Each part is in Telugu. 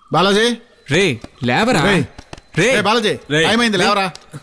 బాలాజీ రే లేవరా రేయ్. రే ఏ బాలాజీ రేయ్. టైం అయింది లేవరా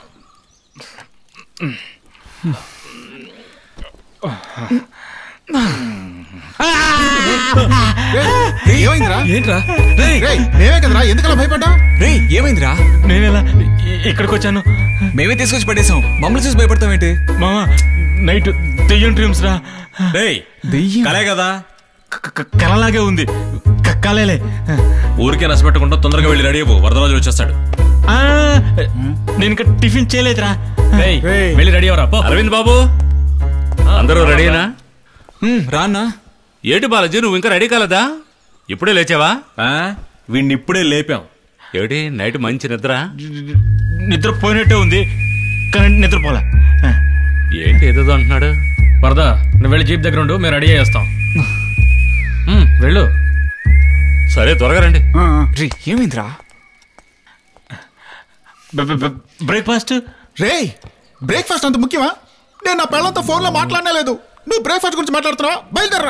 రేయ్, ఏమైందిరా ఏంట్రా రే రేయ్ మేమే కదరా ఎందుకలా భయపడ్డా రే ఏమైందిరా నేనెలా ఇ- ఇక్కడికి వచ్చాను మేమే తీసుకొచ్చి పడేసాం మమ్మల్ని చూసి భయపడతావేంటి మామ నైట్ దెయ్యం డ్రీమ్స్ రా రేయ్ దెయ్యం కలే కదా క- క- కలలాగే ఉంది క- కలేలే ఊరికే నష్టపెట్టకుండా తొందరగా వెళ్ళి రెడీ అవ్వు వరదరాజు వచ్చేస్తాడు ఆ, నేను ఇంకా టిఫిన్ చేయలేదురా రేయ్. వెళ్ళి రెడీ అవరా అరవింద్ బాబు అందరూ రెడీనా హ్మ్, రానా ఏటి బాలాజీ నువ్వు ఇంకా రెడీ కాలేదా ఇప్పుడే లేచావా వీడిని ఇప్పుడే లేపాం ఏమిటి నైట్ మంచి నిద్ర నిద్ర పోయినట్టే ఉంది కానీ నిద్రపోలే ఏంటి ఏదేదో అంటున్నాడు వరదా నువ్వు వెళ్ళి జీప్ దగ్గర ఉండు మేము రెడీ చేస్తాం ఉమ్, వెళ్ళు సరే త్వరగా రండి ఆ, ఆ. రే ఏమైందిరా బ్రేక్ఫాస్ట్ రేయ్ బ్రేక్ఫాస్ట్ అంత ముఖ్యమా నేను నా పిల్లలతో ఫోన్లో మాట్లాడనే లేదు నువ్వు బ్రేక్ఫాస్ట్ గురించి మాట్లాడుతున్నావా బయలుదేరరా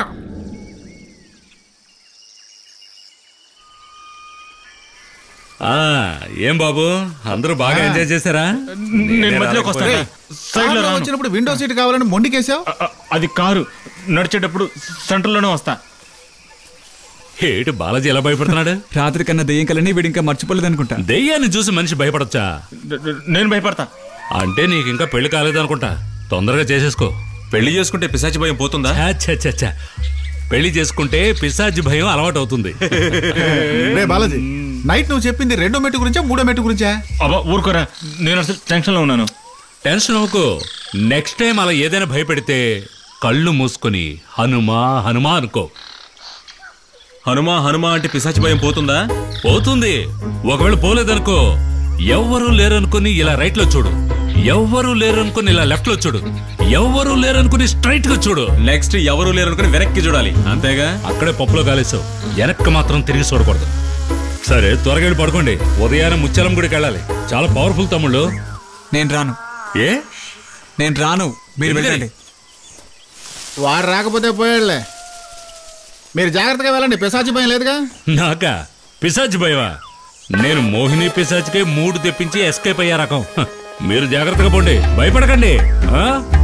ఆ, ఏం బాబు అందరూ బాగా ఎంజాయ్ చేశారా నేను మధ్యలోకి వస్తాను రేయ్, సైడ్ లో కార్లో రాను వచ్చినప్పుడు విండో సీట్ కావాలని మొండికేసావు అ- అ- అది కారు నడిచేటప్పుడు సెంటర్ లోనే వస్తా ఏటి బాలాజీ ఎలా భయపడుతున్నాడు రాత్రి కన్నా దెయ్యం కలని వీడు ఇంకా మర్చిపోలేదు అనుకుంటా దెయ్యాన్ని చూసి మనిషి భయపడొచ్చా ద- ద- నేను భయపడతా అంటే నీకు ఇంకా పెళ్లి కాలేదనుకుంటా తొందరగా చేసేసుకో పెళ్లి చేసుకుంటే పిశాచి భయం పోతుందా ఛా, ఛా, ఛా, ఛా. పెళ్లి చేసుకుంటే పిశాచి భయం అలవాటు అవుతుంది రే బాలాజీ నైట్ నువ్వు చెప్పింది రెండో మెట్టు గురించా మూడో మెట్టు గురించా అబ్బా ఊరుకోరా నేను అసలు టెన్షన్ లో ఉన్నాను టెన్షన్ అవ్వకు నెక్స్ట్ టైం అలా ఏదైనా భయపెడితే కళ్ళు మూసుకొని హనుమా హనుమా అనుకో హనుమా హనుమా అంటే పిశాచి భయం పోతుందా పోతుంది ఒకవేళ పోలేదనుకో ఎవ్వరూ లేరనుకుని ఇలా రైట్ లో చూడు ఎవ్వరూ లేరనుకుని ఇలా లెఫ్ట్ లో చూడు ఎవ్వరూ లేరనుకుని స్ట్రైట్ గా చూడు నెక్స్ట్ ఎవరు లేరు అనుకుని వెనక్కి చూడాలి అంతేగా అక్కడే పప్పులో కాలేసావు వెనక్కి మాత్రం తిరిగి చూడకూడదు సరే త్వరగా వెళ్ళి పడుకోండి ఉదయాన్నే ముత్యాలం గుడికి వెళ్ళాలి చాలా పవర్ఫుల్ తమ్ముళ్ళు నేను రాను ఏ నేను రాను మీరు వెళ్ళండి వాడు రాకపోతే పోయాడులే మీరు జాగ్రత్తగా వెళ్ళండి పిశాచి భయం లేదుగా నాకా పిశాచి భయమా నేను మోహిని పిశాచికే మూడు తెప్పించి ఎస్కేప్ అయ్యా రకం హ, మీరు జాగ్రత్తగా పోండి భయపడకండి ఆ?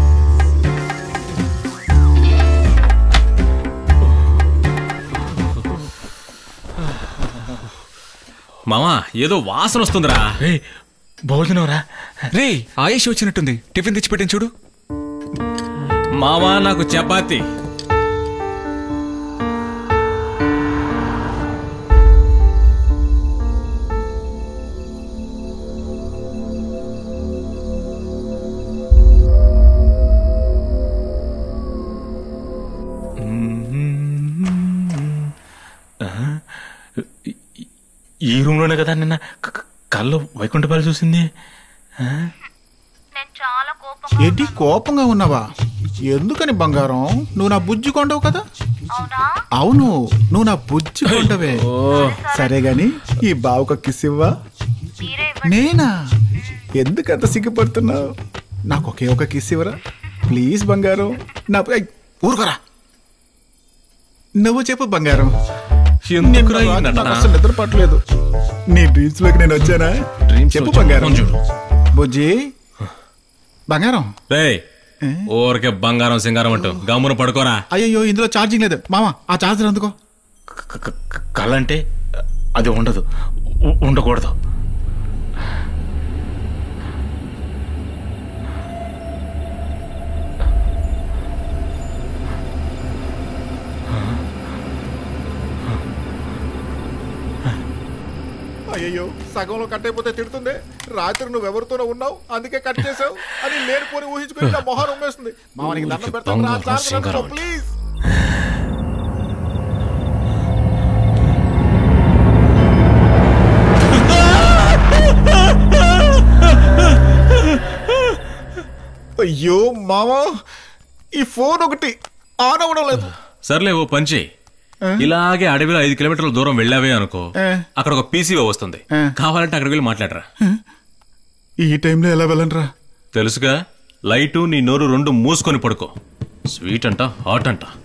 మామా ఏదో వాసన వస్తుందిరా రే భోజనం రా రే ఆయుష్ వచ్చినట్టుంది టిఫిన్ తెచ్చి పెట్టింది చూడు మామా నాకు చపాతి ఈ రూమ్ లోనే కదా నిన్న క- క- కల్లో వైకుంఠపాలు చూసింది నేను చాలా కోపం ఏంటి కోపంగా ఉన్నావా ఎందుకని బంగారం నువ్వు నా బుజ్జి కొండవు కదా అవునా అవును నువ్వు నా బుజ్జి కొండవే సరే గాని ఈ బావుక కిస్ ఇవ్వా మీరే ఇవ్వండి నేనా ఎందుకంత సిగ్గుపడుతున్నావు నాకు ఒకే ఒక కిస్ ఇవ్వరా ప్లీజ్ బంగారం నా ఐ, ఊరుకోరా నువ్వు చెప్పు బంగారం ఎందుకురా ఈ నిన్న నటన? నాకు అసలు నిద్ర పట్టలేదు నీ డ్రీమ్స్ లోకి నేను వచ్చానా Dreams చెప్పు వచ్చా? బంగారం చూడు. బుజ్జి బంగారం రేయ్ ఏ? ఊరికే బంగారం సింగారం అంటూ గమ్మున పడుకోరా అయ్యో ఇందులో ఛార్జింగ్ లేదు మామ ఆ ఛార్జర్ అందుకో క- క- క- కళ అంటే అది ఉండదు ఉ- ఉండకూడదు అయ్యో సగంలో కట్ అయిపోతే తిడుతుంది రాత్రి నువ్వు ఎవరితోనో ఉన్నావు అందుకే కట్ చేసావు అని లేనిపోని ఊహించుకుని నా మొహం ఉమ్మేస్తుంది మామనికి దండం పెడతాను రా, బంగారం, చార్జర్ అందుకో, సింగారం. ప్లీజ్ అయ్యో మామ ఈ ఫోన్ ఒకటి ఆన్ అవ్వడం లేదు సర్లే ఓ పంచి ఇలాగే అడవిలో ఐదు కిలోమీటర్ల దూరం వెళ్ళావే అనుకో ఏ. అక్కడ ఒక పీసీఓ వస్తుంది ఏ. కావాలంటే అక్కడికి వెళ్ళి మాట్లాడరా ఈ టైంలో ఎలా వెళ్ళండిరా తెలుసుగా లైటు నీ నోరు రెండు మూసుకొని పడుకో స్వీట్ అంట హాట్ అంట